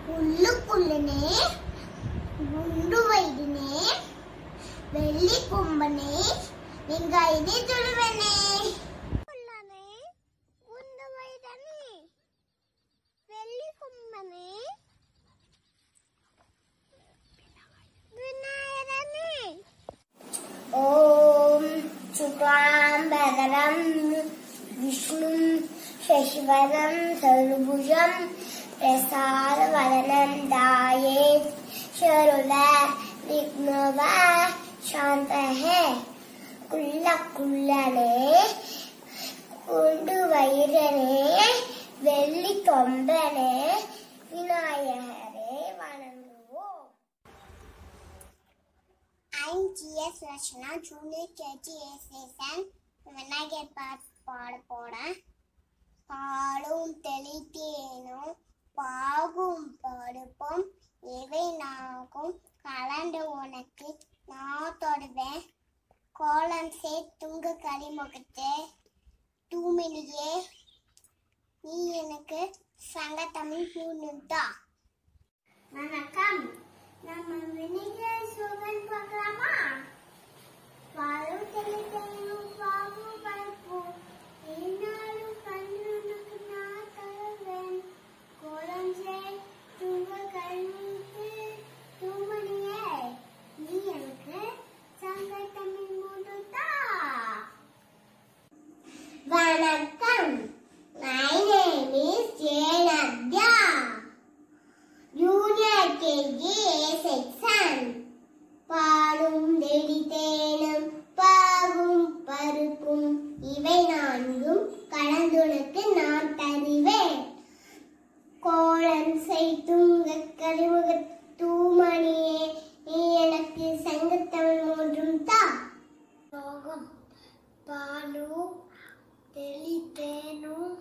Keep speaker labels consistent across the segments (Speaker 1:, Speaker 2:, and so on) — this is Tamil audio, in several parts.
Speaker 1: உள்ளுக்குள்ளனே குண்டு வயிறுனே வெள்ளி கும்பனே வெங்காயனே துருவனே உள்ளனே குண்டு வயிறனே வெள்ளி கும்பனே விநாயகனே ॐ शुक्लाम्बरधरं विष्णुं शशिवरं सर्वभुजं प्रसादवदनं दायेत् शरुल विघ्नव शान्तः குள்ள குள்ளனே குண்டு வயிறனே வெள்ளி கொம்பனே விநாயகரே வணங்குவோம் I'm GS Rachana, Junior KG SSN. Vinayagar பாட்டு பாட போறேன் பாலும் தெளித்தேனும் பாகும் படுப்பும் இவை நாகும் கலந்து உனக்கு நான் தொடுவேன் கோலம் சே துங்க கரிமுகத்தே தூமினியே நீ எனக்கு சங்க தமிழ் பூணுதா வணக்கம் நம்ம வினிகர் சுகன் பார்க்கலாமா பாலும் தெளித்தையும் பாகும் பருப்பும் என்னாலும் கண்ணுக்கு நான் தருவேன் கோலம் செய் தூங்க கழுவுக்கு தூமணியே நீ எனக்கு சங்க தமிழ் மூடுதா வணக்கம் My name is Janadya. Junior KG section பாலும் தெளித்தேனும் பாகும் பருப்பும் இவை நான்கும் கலந்துனக்கு நான் தருவேன் கோலம் செய்துங்க கழிவுக தூமணியே நீ எனக்கு சங்கத்தமிழ் மூன்றும் தா ரோகம் பாலும் தெளித்தேனும்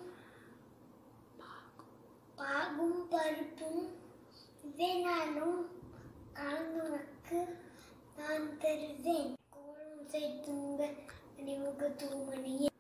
Speaker 1: பாகும் பருப்பும் வேணாலும் கலந்துனக்கு நான் தருவேன் கோலம் செய்துங்க அணிமுக தூமணியே